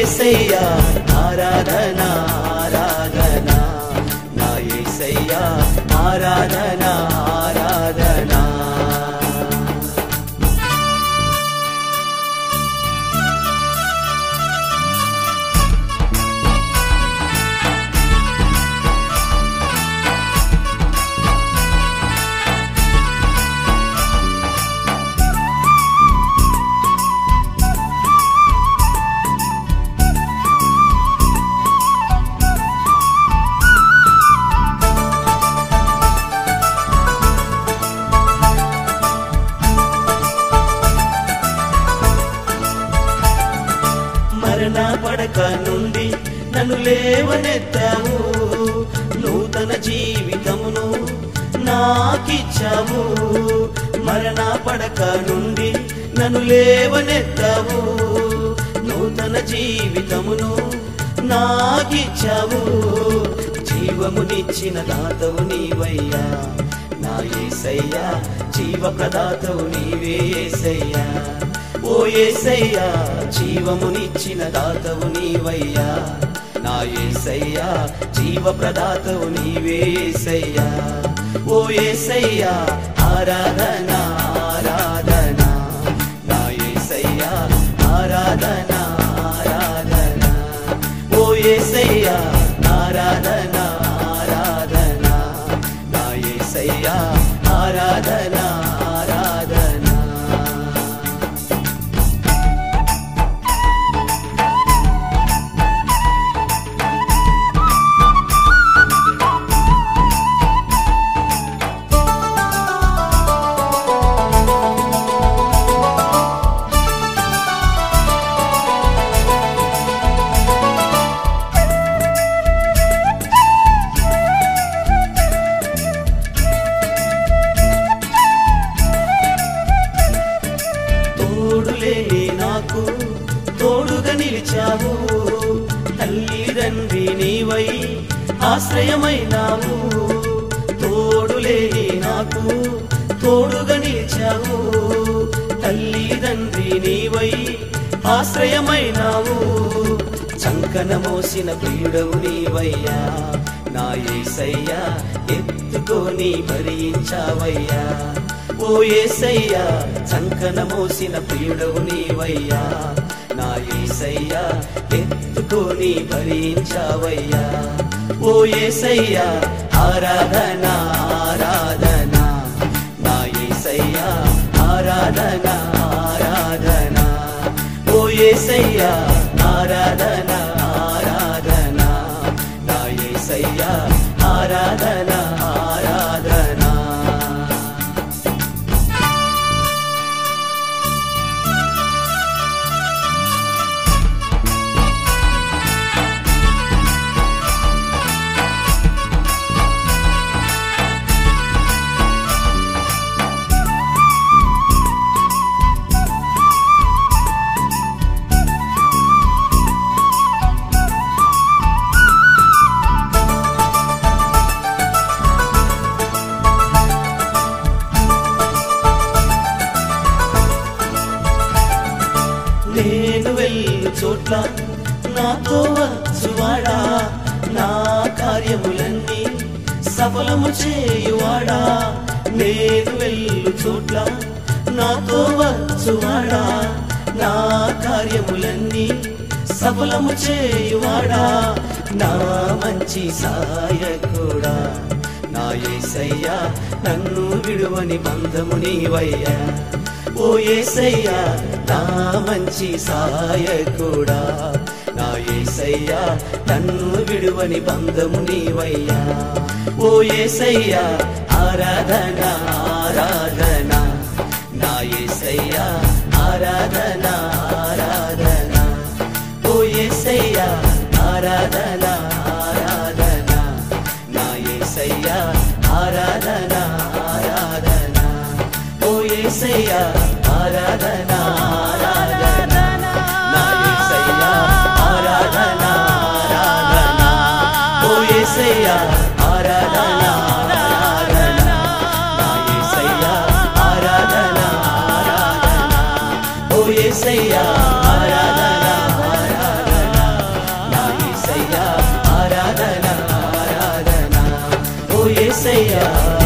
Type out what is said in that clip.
ఏసయ్యా ఆరాధన ఆరాధన నా ఏసయ్యా ఆరాధన ఆరాధన మరణ పడక నుండి నన్ను లేవనెత్తావు నూతన జీవితమును నాకిచ్చావు మరణ పడక నుండి నన్ను లేవనెత్తావు నూతన జీవితమును నాకిచ్చావు జీవమునిచ్చిన దాతవు నీవయ్యా నా ఏసయ్యా జీవ ప్రదాతవు నీవే ఏసయ్యా ఓ ఏసయ్యా జీవమునిచ్చిన దాతవు నీవయ్యా నా ఏసయ్యా జీవ ప్రదాతవు నీవే ఏసయ్యా ఓ ఏసయ్యా ఆరాధన ఆరాధన నా ఏసయ్యా ఆరాధన ఆరాధన ఓ ఏసయ్యా ఆరాధన ఆరాధన నా ఏసయ్యా ఆరాధన ఆరాధన తోడు లేని నాకు తోడుగా నిలిచావు తల్లి తండ్రి నీవై ఆశ్రయమైనావు తోడు లేని నాకు తోడుగా నిలిచావు తల్లి తండ్రి నీవై ఆశ్రయమైనావు చంకన మోసిన ప్రియుడవు నీవయ్యా నా ఏసయ్యా ఎత్తుకొని భరించావయ్యా ఓ ఏసయ్యా చంకన మోసిన ప్రియుడవు నీవయ్యా నా ఏసయ్యా ఎత్తుకొని భరించావయ్యా ఓ ఏసయ్యా ఆరాధన ఆరాధన నా ఏసయ్యా ఆరాధన ఆరాధన ఓ ఏసయ్యా ఆరాధన ఆరాధన నా ఏసయ్యా ఆరాధన ఆరాధన నేను వెళ్ళు చోట్ల నాతో వచ్చువాడా నా కార్యములన్నీ సఫలము చేయువాడా నేను వెళ్ళు చోట్ల నాతో వచ్చువాడా నా కార్యములన్నీ సఫలము చేయువాడా నా మంచి సాయకుడా నా ఏసయ్యా నన్ను విడువని బంధము నీవయ్యా ఓ ఏసయ్యా నా మంచి సాయకుడా నా ఏసయ్యా నన్ను విడువని బంధము నీవయ్యా ఓ ఏసయ్యా ఆరాధన ఆరాధన నా ఏసయ్యా ఆరాధన ఆరాధన ఓ ఏసయ్యా ఆరాధన ఆరాధన నా ఏసయ్యా ఆరాధన ఆరాధన ఓ ఏసయ్యా ఆరాధన ఆరాధన నా ఏసయ్యా ఆరాధన ఆరాధన ఓ ఏసయ్యా ఆరాధన ఆరాధన నా ఏసయ్యా ఆరాధన ఆరాధన ఓ ఏసయ్యా ఆరాధన ఆరాధన ఏసయ్యా